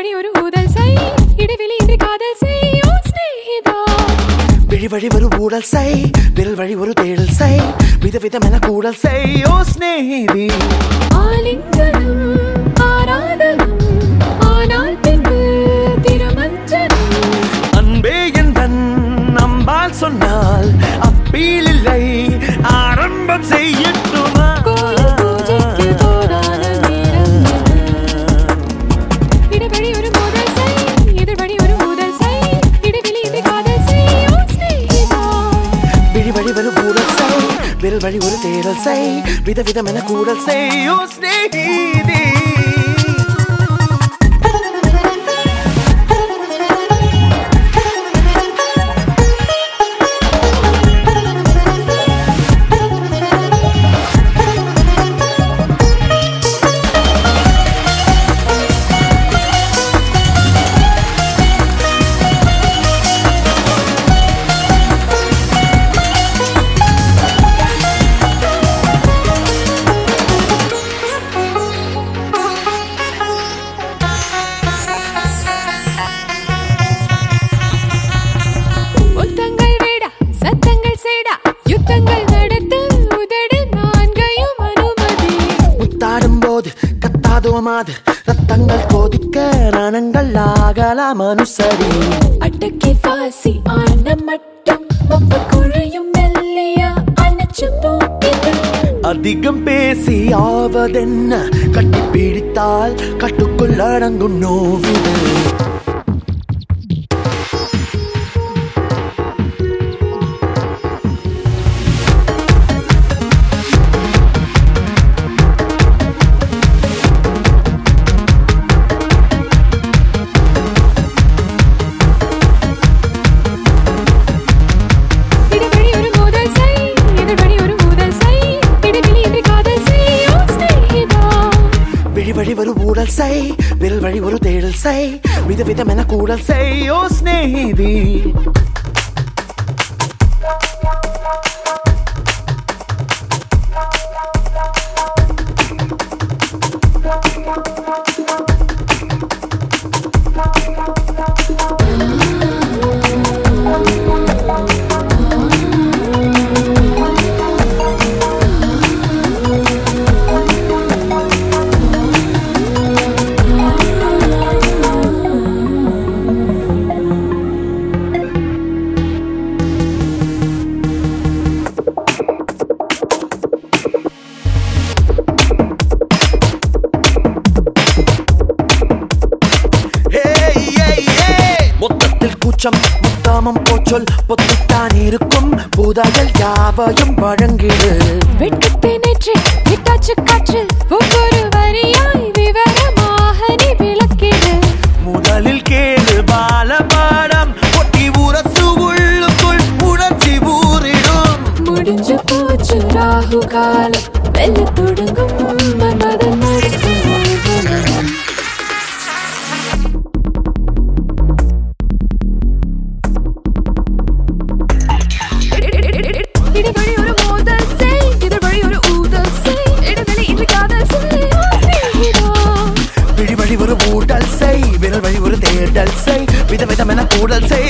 வழி ஒரு ஊதல் செய் இடைவெளி இன்றி காதல் செய் ஓ ஸ்நேகிதா விழி வழி ஒரு ஊடல் செய் விரல் வழி ஒரு தேடல் செய் விதவிதமென கூடல் செய் ஓ ஸ்நேகிதி ஆலிங்கனம் ஆராதனம் ஆனால் பின்பு திருமஞ்சனம் அன்பே எந்தன் நம்பால் சொன்னால் அப்பீல் இல்லை ஆரம்பம் செய்யட்டுமா கோயில் பூஜைக்கு போதான நேரம் இது இடைவெளி ஒரு மோதல் செய் எதிர்வழி ஒரு ஊதல் செய் இடைவெளி இன்றி காதல் செய் ஓ ஸ்நேகிதா விழி வழி ஒரு ஊடல் செய் விரல் வழி ஒரு தேடல் செய் விதவிதமென கூடல் செய் ஓ ஸ்நேகிதி முத்தங்கள் வேடா சத்தங்கள் சேடா யுத்தங்கள் நடத்து உதடு நான்கையும் அனுமதி முத்தாடும் போது கத்தாதோ மாது ரத்தங்கள் கொதிக்க ரணங்கள் ஆகலாம் அனுசரி அட்டக்கி வாசி ஆன மட்டும் ஒப்ப குழையும் மெல்லையா அணைச்சு போக்கிது அதிகம் பேசி ஆவதென்ன கட்டி பிடித்தால் கட்டுக்குள் அடங்கும் நோவிது இடைவெளி ஒரு மோதல் செய் எதிர்வழி ஒரு ஊதல் செய் இடைவெளி இன்றி காதல் செய் ஓ ஸ்நேகிதா விழி வழி ஒரு ஊடல் செய் விரல் வழி ஒரு தேடல் செய் விதவிதமென கூடல் செய் ஓ ஸ்நேகிதி ஏய், ஏய், ஏய். மொத்தத்தில் கூச்சம் முத்தாமம் போச்சொல் பொத்துத்தான் இருக்கும் பூதாயல் யாவையும் வழங்கிடு வெட்கத்தை நேற்று விட்டாச்சு காற்று ஒவ்வொரு வரியாய் விவரமாக நீ விளக்கிடு முதலில் கேளு பாலபாடம் ஒட்டி உரசு உள்ளுக்குள் உணர்ச்சி ஊறிடும் முடிஞ்சு போச்சு ராகு காலம் வெல்ல தொடங்கும் மன்மதன் நடுக்கும் இடைவெளி ஒரு மோதல் செய் எதிர்வழி ஒரு ஊதல் செய் இடைவெளி இன்றி காதல் செய் ஓ ஸ்நேகிதா விழி வழி ஒரு ஊட்டல் செய் விரல் வழி ஒரு தேடல் செய் விதவிதமென கூடல் செய்